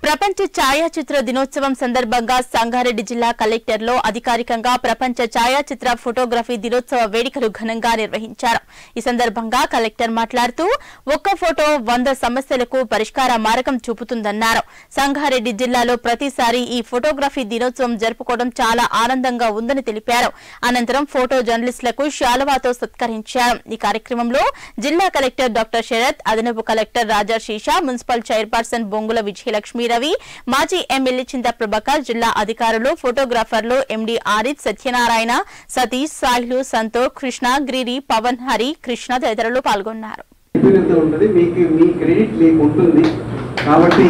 ప్రపంచ ఛాయాచిత్ర దినోత్సవం సందర్భంగా సంగారెడ్డి జిల్లా కలెక్టర్లో అధికారికంగా ప్రపంచ ఛాయాచిత్ర ఫోటోగ్రఫీ దినోత్సవ వేడుకలు ఘనంగా నిర్వహించారు ఈ సందర్భంగా కలెక్టర్ మాట్లాడుతూ ఒక్క ఫోటో వంద సమస్యలకు పరిష్కార మార్గం చూపుతుందన్నారు సంగారెడ్డి జిల్లాలో ప్రతిసారి ఈ ఫోటోగ్రఫీ దినోత్సవం జరుపుకోవడం చాలా ఆనందంగా ఉందని తెలిపారు అనంతరం ఫోటో జర్నలిస్టులకు శాలువాతో సత్కరించారు ఈ కార్యక్రమంలో జిల్లా కలెక్టర్ డాక్టర్ శరత్ అదనపు collector Raja Sheesha municipal chairperson Bongula Vijayalakshmi Ravi మాజీ ఎమ్మెల్యే చింత ప్రభాకర్ జిల్లా అధికారులు ఫోటోగ్రాఫర్లు ఎండీ ఆరిఫ్ సత్యనారాయణ సతీష్ సాహిలు సంతోష్ కృష్ణ గిరి పవన్ హరి కృష్ణ తదితరులు పాల్గొన్నారు ఎక్స్పీరియన్స్ ఉంటుంది మీకు మీ క్రెడిట్ మీకు ఉంటుంది కాబట్టి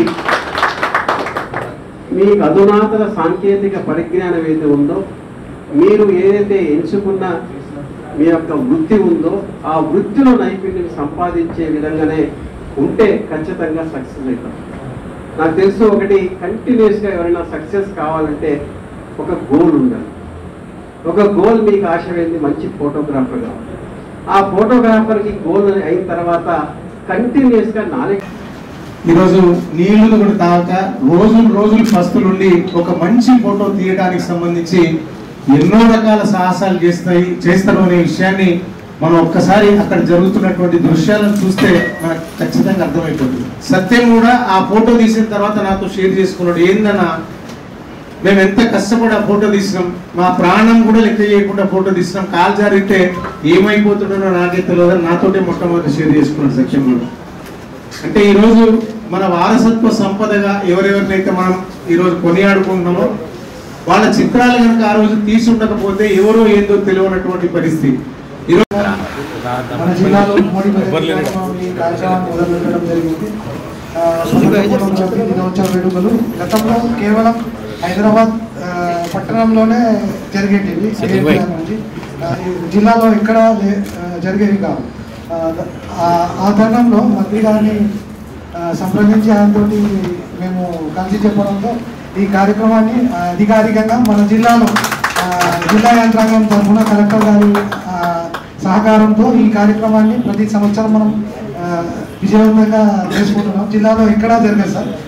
మీకు అధునాతన సాంకేతిక పరిజ్ఞానం ఏదైతే ఉందో మీరు ఏదైతే ఎంచుకున్న మీ యొక్క వృత్తి ఉందో ఆ వృత్తిలో నైపుణ్యం సంపాదించే విధంగానే ఉంటే ఖచ్చితంగా సక్సెస్ అవుతాం నాకు తెలుసు ఒకటి కంటిన్యూస్గా ఎవరైనా సక్సెస్ కావాలంటే ఒక గోల్ ఉండాలి ఒక గోల్ మీకు ఆశ ఏంది మంచి ఫోటోగ్రాఫర్ కావాలి ఆ ఫోటోగ్రాఫర్కి గోల్ అయిన తర్వాత కంటిన్యూస్గా నాలెడ్జ్ ఈరోజు నీళ్లు కూడా తాగక రోజులు రోజులు పస్తులుండి ఒక మంచి ఫోటో తీయడానికి సంబంధించి ఎన్నో రకాల సాహసాలు చేస్తాయి చేస్తారు అనే విషయాన్ని మనం ఒక్కసారి అక్కడ జరుగుతున్నటువంటి దృశ్యాలను చూస్తే మనకు ఖచ్చితంగా అర్థమైపోతుంది సత్యం కూడా ఆ ఫోటో తీసిన తర్వాత నాతో షేర్ చేసుకున్నాడు ఏందన్నా మేము ఎంత కష్టపడి ఆ ఫోటో తీసినాం మా ప్రాణం కూడా లెక్క చేయకుండా ఫోటో తీసినాం కాల్ జారితే ఏమైపోతుండో నాకే తెలియదు నాతోటే మొట్టమొదటి షేర్ చేసుకున్నాడు సత్యం కూడా అంటే ఈరోజు మన వారసత్వ సంపదగా ఎవరెవరినైతే మనం ఈరోజు కొనియాడుకుంటున్నామో వాళ్ళ చిత్రాలు కనుక ఆ రోజు తీసి ఉండకపోతే ఎవరో ఏందో తెలియనటువంటి పరిస్థితి ఈరోజు మన జిల్లాలో మోడీ బడ్జెట్ కార్యక్రమం ఈ కార్యక్రమాన్ని మొదలుపెట్టడం జరిగింది ఆ, స్వతంత్ర ఫోటోగ్రఫీ దినోత్సవ వేడుకలు గతంలో కేవలం హైదరాబాద్ ఆ, పట్టణంలోనే జరిగేటివి ఏఎంఆర్ నుంచి ఆ, ఈ జిల్లాలో ఎక్కడ లే- ఆ, జరిగేవి కావు ఆ, ద- ఆ- ఆ తరుణంలో మంత్రి గారిని ఆ, సంప్రదించి ఆయనతోటి మేము కలిసి చెప్పడంతో ఈ కార్యక్రమాన్ని ఆ, అధికారికంగా మన జిల్లాలో ఆ, జిల్లా యంత్రాంగం తరఫున కలెక్టర్ గారి ఆ, సహకారంతో ఈ కార్యక్రమాన్ని ప్రతి సంవత్సరం మనం ఆ, విజయవంతంగా చేసుకుంటున్నాం జిల్లాలో ఎక్కడా జరగదు సార్